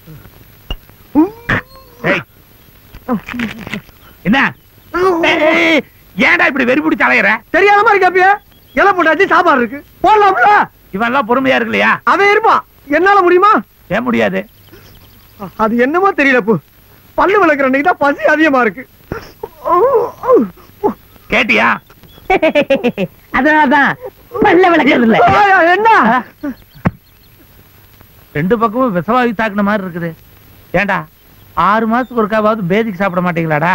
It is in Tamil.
ஏய். என்ன ஏய், ஏன்டா இப்படி வெறி பிடிச்சு அலையற தெரியாத மாதிரி கேப்பிய இலை போட்டாச்சு சாப்பாடு இருக்கு போடலாம்ல இவன் எல்லாம் பொறுமையா இருக்கலையா அவன் இருப்பான் என்னால முடியுமா ஏன் முடியாது அது என்னமோ தெரியல போ பல்லு விளக்குற அன்னைக்கு தான் பசி அதிகமா இருக்கு கேட்டியா அதனாலதான் பல்ல விளக்குறது இல்ல ஆயா, என்ன ரெண்டு பக்கமும் விஷவாயு தாக்குன மாதிரி இருக்குது ஏன்டா ஆறு மாசத்துக்கு ஒருக்காவது பேதிக்கு சாப்பிட மாட்டீங்களாடா